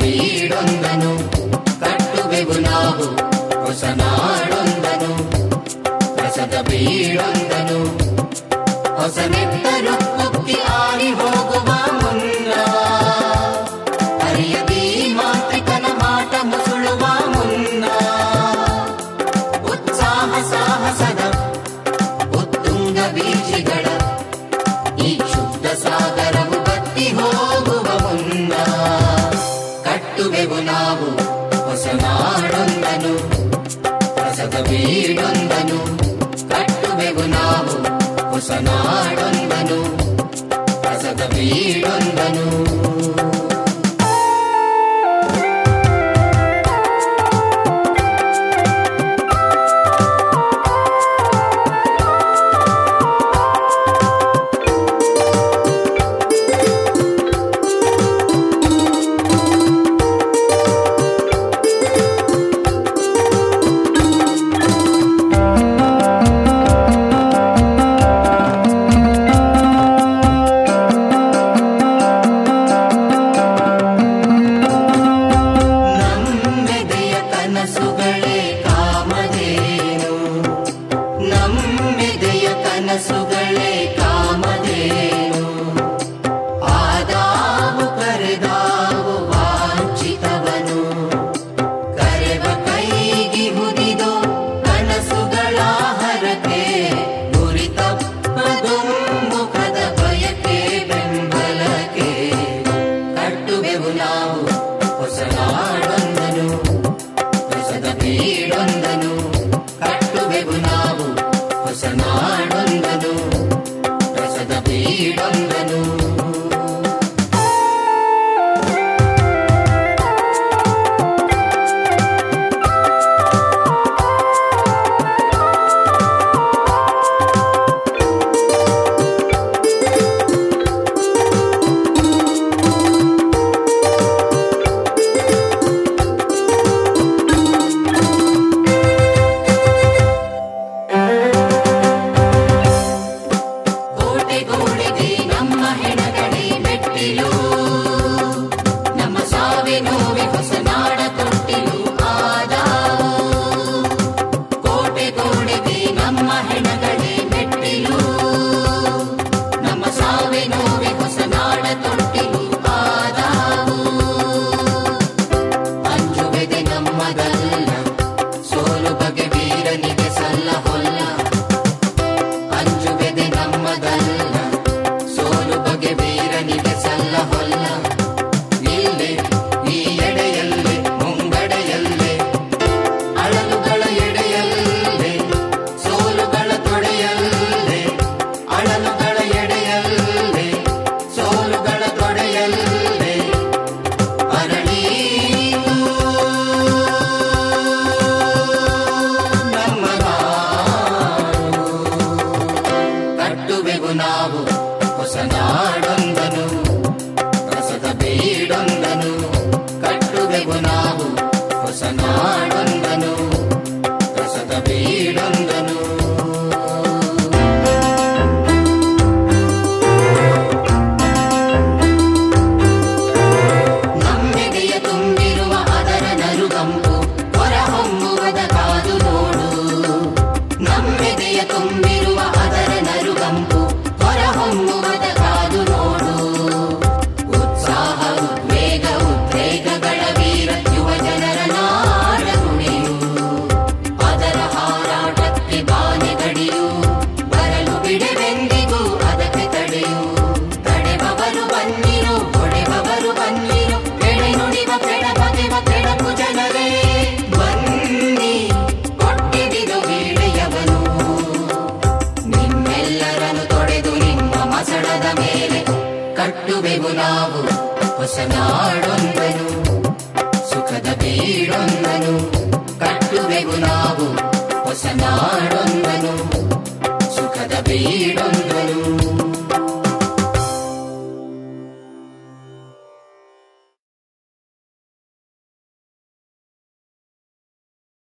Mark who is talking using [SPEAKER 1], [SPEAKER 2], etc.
[SPEAKER 1] ಬೀಡೊಂದನು ಕಟ್ಟುವೆವು ನಾವು ಹೊಸ ನಾಡೊಂದನು ರಸದ ಬೀಡೊಂದನು ಹೊಸ ನೆತ್ತರು ಕುಕ್ಕಿ ಆರಿ ಹೋಗುವ ಮುನ್ನ ಅರಿಯದಿ ಮಾಂತ್ರಿಕನ ಮಾಟ ಮುಸುಳುವ ಮುನ್ನ ಉತ್ಸಾಹ ಸಾಹಸದ ಉತ್ತುಂಗ ಬೀಜಿಗಳ ಈ ಶುದ್ಧ ಸಾಗರವು ಬತ್ತಿ ಹೋಗುವ ಮುನ್ನ ಕಟ್ಟುವೆವು ನಾವು ಹೊಸ ನಾಡೊಂದನು ಹೊಸದ ಬೀಡೊಂದನು ಕಟ್ಟುವೆವು ನಾವು ಹೊಸ ನಾಡೊಂದನು ಹೊಸದ ಬೀಡೊಂದನು ನಮ್ಮೆದೆಯ ಕನಸುಗಳೇ ಕಾಮಧೇನು ನಮ್ಮೆದೆಯ ಕನಸುಗಳೇ ಕಾಮಧೇನು ಆದಾವು ಕರೆದಾವು ವಾಂಚಿತವನು ಕರೆವ ಕೈಗಿ ಹುದಿದು ಕನಸುಗಳ ಹರಕೆ ಗುರಿ ತಪ್ಪದು ಮುಖದ ಬಯಕೆ ಬೆಂಬಲಕ್ಕೆ ಕಟ್ಟುವೆವು ನಾವು ಹೊಸ ನಾಡೊಂದನು ಹೊಸದ ಬೀಡೊಂದನು ಕಟ್ಟುವೆವು ನಾವು ಹೊಸ ನಾಡೊಂದನು ಹೊಸದ ಬೀಡೊಂದನು ಕೋಟೆ ಗೋಡೆಗೆ ನಮ್ಮ ಹೆಣಗಳೇ ಮೆಟ್ಟಿಲು ನಮ್ಮ ಸಾವೆ ನೋವೆ ಹೊಸ ನಾಡ ತೊಟ್ಟಿಲು ಆದಾವು ಕೋಟೆ ಗೋಡೆಗೆ ನಮ್ಮ ಹೆಣಗಳೇ ಮೆಟ್ಟಿಲು ನಮ್ಮ ಸಾವೆ ನೋವೆ ಹೊಸ ನಾಡ ತೊಟ್ಟಿಲು ಆದಾವು ಅಂಜುವೆದೆ ನಮ್ಮದಲ್ಲ ಸೋಲು ಬಗೆ ವೀರನಿಗೆ ಸಲ್ಲ ಹೊಲ್ಲ ಅಂಜುವೆದೆ ನಮ್ಮದಲ್ಲ ಸೋಲು ಬಗೆ ವೀರನಿಗೆ ಸಲ್ಲ ಹೊಲ್ಲ ಇಲ್ಲೇ ಈ ಎಡೆಯಲ್ಲೇ ಮುಂಗಡೆಯಲ್ಲೇ ಅಳಲುಗಳ ಎಡೆಯಲ್ಲೇ ಸೋಲುಗಳ ತೊಡೆಯಲ್ಲೇ ಅಳಲುಗಳ ಎಡೆಯಲ್ಲೇ ಸೋಲುಗಳ ತೊಡೆಯಲ್ಲೇ ಅರಳೀತು ನಮ್ಮ ನಾಡು ಕಟ್ಟುವೆವು ನಾವು ಹೊಸ ನಾಡೊಂದನು ರಸದ ಬೀಡೊಂದನು ಕಟ್ಟುವೆವು ನಾವು ಹೊಸ ನಾಡೊಂದನು ರಸದ ಬೀಡೊಂದನು ನಮ್ಮೆದೆಯ ತುಂಬಿರುವ ಅದರ ನರುಗಂಪು ಹೊರಹೊಮ್ಮುವದ ಕಾದು ನೋಡು ನಮ್ಮೆದೆಯ ತುಂಬಿರುವ ಅದರ ನರುಗಂಪು ಹೊರಹೊಮ್ಮುವದ ಕಾದು ನೋಡು ಉತ್ಸಾಹ ಉದ್ವೇಗ ಉದ್ರೇಕಗಳ ವೀರ ಯುವ ಜನರ ನಾಡ ನುಡಿಯು ಅದರ ಹಾರಾಟಕ್ಕೆ ಬಾನೆ ಗಡಿಯು ಬರಲು ಬಿಡೆವೆಂದಿಗೂ ಅದಕ್ಕೆ ತಡೆಯು ತಡೆಬವರು ಬನ್ನಿರು ಹೊಡೆಬವರು ಬನ್ನಿರು ಕೆಡೆ ನುಡಿವ ಕೆಡ ಬಗೆವ ಕೆಡಕು ಜನರೇ ಬನ್ನಿ ಕೊಟ್ಟಿಡಿದು ವೀಳೆಯವನು ನಿಮ್ಮೆಲ್ಲರನ್ನು ತೊಡೆದು ನಿಮ್ಮ ಮಸಣದ ಮೇಲೆ ಕಟ್ಟುವೆವು ನಾವು ಹೊಸ ನಾಡೊಂದನು ಸುಖದ ಬೀಡೊಂದನು ಕಟ್ಟುವೆವು ನಾವು ಹೊಸ ನಾಡೊಂದನು ಸುಖದ ಬೀಡೊಂದನು